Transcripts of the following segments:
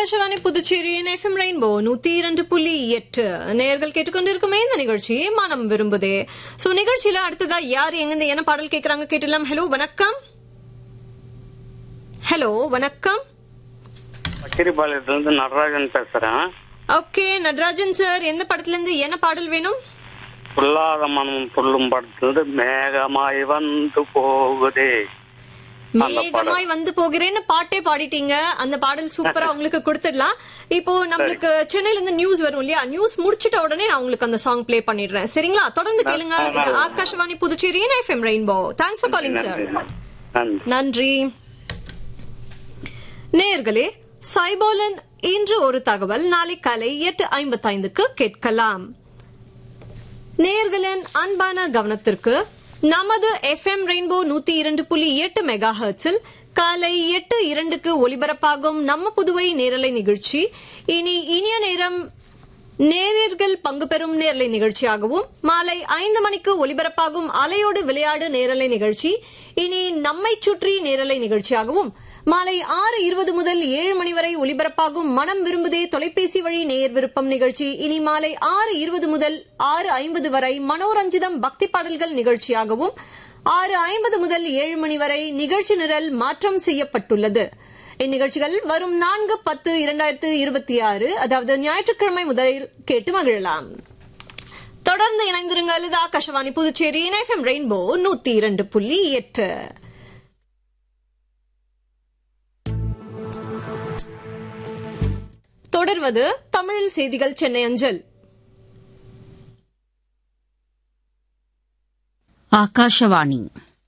ஆகாஷவாணி புதுச்சேரியின் FM rainbow நூத்தி இரண்டு புள்ளி எட்டு நேர்கள் கேட்டுக்கொண்டிருக்குமே இந்த நிகழ்ச்சி மனம் விரும்புதே சோ நிகழ்ச்சியில அடுத்ததா யார் எங்கிருந்து என்ன பாடல் கேக்குறாங்க கேட்டுலாம் ஹலோ வணக்கம் ஹலோ வணக்கம் பக்கிரிபாளையத்துலேருந்து நடராஜன் பேசுகிறேன் ஓகே நடராஜன் சார் எந்த படத்துல இருந்து என்ன பாடல் வேணும் புல்லாத மனம் புல்லும் படத்துலேருந்து மேகமாய் வந்து போகுதே அந்த பாடல். மேகமாய் வந்து போகிறேன்னு பாட்டே பாடிட்டீங்க அந்த பாடல் சூப்பரா உங்களுக்கு கொடுத்துடலாம் இப்போ நம்மளுக்கு சென்னையில இருந்து நியூஸ் வரும் இல்லையா நியூஸ் முடிச்சிட்ட உடனே நான் உங்களுக்கு அந்த சாங் ப்ளே பண்ணிடுறேன் சரிங்களா தொடர்ந்து கேளுங்க இது ஆகாஷவாணி புதுச்சேரியின் FM Rainbow thanks for calling sir நன்றி நன்றி நேயர்களே சைபோலன் இன்று ஒரு தகவல் நாளை காலை எட்டு ஐம்பத்தைந்துக்கு கேட்கலாம் நேயர்களின் அன்பான கவனத்திற்கு நமது எஃப்எம் ரெயின்போ நூத்தி இரண்டு புள்ளி எட்டு மெகா ஹெர்ட்ஸில் காலை எட்டு இரண்டுக்கு ஒலிபரப்பாகும் நம்ம புதுவை நேரலை நிகழ்ச்சி இனி இனிய நேரம் நேயர்கள் பங்கு பெறும் நேரலை நிகழ்ச்சியாகவும் மாலை ஐந்து மணிக்கு ஒலிபரப்பாகும் அலையோடு விளையாடு நேரலை நிகழ்ச்சி இனி நம்மை சுற்றி நேரலை நிகழ்ச்சியாகவும் மாலை ஆறு இருபது முதல் ஏழு மணி வரை ஒலிபரப்பாகும் மனம் விரும்புதே தொலைபேசி வழி நேயர் விருப்பம் நிகழ்ச்சி இனி மாலை ஆறு இருபது முதல் ஆறு ஐம்பது வரை மனோரஞ்சிதம் பக்தி பாடல்கள் நிகழ்ச்சியாகவும் ஆறு ஐம்பது முதல் ஏழு மணி வரை நிகழ்ச்சி நிரல் மாற்றம் செய்யப்பட்டுள்ளது இந்நிகழ்ச்சிகள் வரும் நான்கு பத்து இரண்டாயிரத்து இருபத்தி ஆறு அதாவது ஞாயிற்றுக்கிழமை முதலில் கேட்டு மகிழலாம் தொடர்ந்து இணைந்திருங்கள் இது ஆகாஷவாணி புதுச்சேரி எஃப்எம் ரெயின்போ நூத்தி இரண்டு புள்ளி எட்டு தொடர்வது தமிழில் செய்திகள் சென்னை அஞ்சல் ಆಕಾಶವಾಣಿ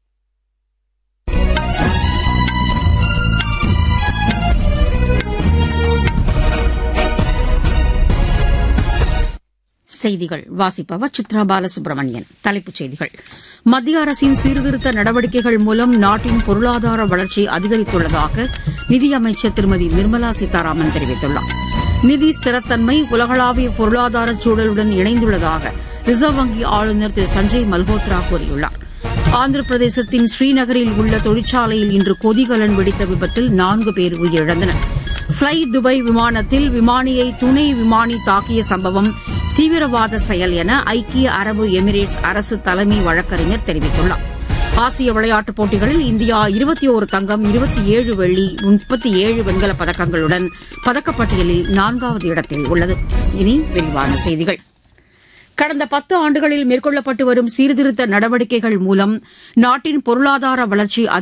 செய்திகள் வாசிப்பவர் சித்ரா பாலசுப்ரமணியன் தலைப்புச் செய்திகள் மத்திய அரசின் சீர்திருத்த நடவடிக்கைகள் மூலம் நாட்டின் பொருளாதார வளர்ச்சி அதிகரித்துள்ளதாக நிதியமைச்சர் திருமதி நிர்மலா சீதாராமன் தெரிவித்துள்ளார் நிதி ஸ்திரத்தன்மை உலகளாவிய பொருளாதார சூழலுடன் இணைந்துள்ளதாக ரிசர்வ் வங்கி ஆளுநர் திரு சஞ்சய் மல்ஹோத்ரா கூறியுள்ளார் ஆந்திர பிரதேசத்தின் ஸ்ரீநகரில் உள்ள தொழிற்சாலையில் இன்று கொதிகலன் வெடித்த விபத்தில் நான்கு பேர் உயிரிழந்தனர் ஃப்ளை துபாய் விமானத்தில் விமானியை துணை விமானி தாக்கிய சம்பவம் தீவிரவாத செயல் என ஐக்கிய அரபு எமிரேட்ஸ் அரசு தலைமை வழக்கறிஞர் தெரிவித்துள்ளார் ஆசிய விளையாட்டுப் போட்டிகளில் இந்தியா இருபத்தி ஒரு தங்கம் இருபத்தி ஏழு வெள்ளி முப்பத்தி ஏழு வெண்கலப் பதக்கங்களுடன் பதக்கப்பட்டியலில் நான்காவது இடத்தில் உள்ளது இனி விரிவான செய்திகள் கடந்த பத்து ஆண்டுகளில் மேற்கொள்ளப்பட்டு வரும் சீர்திருத்த நடவடிக்கைகள் மூலம் நாட்டின் பொருளாதார வளர்ச்சி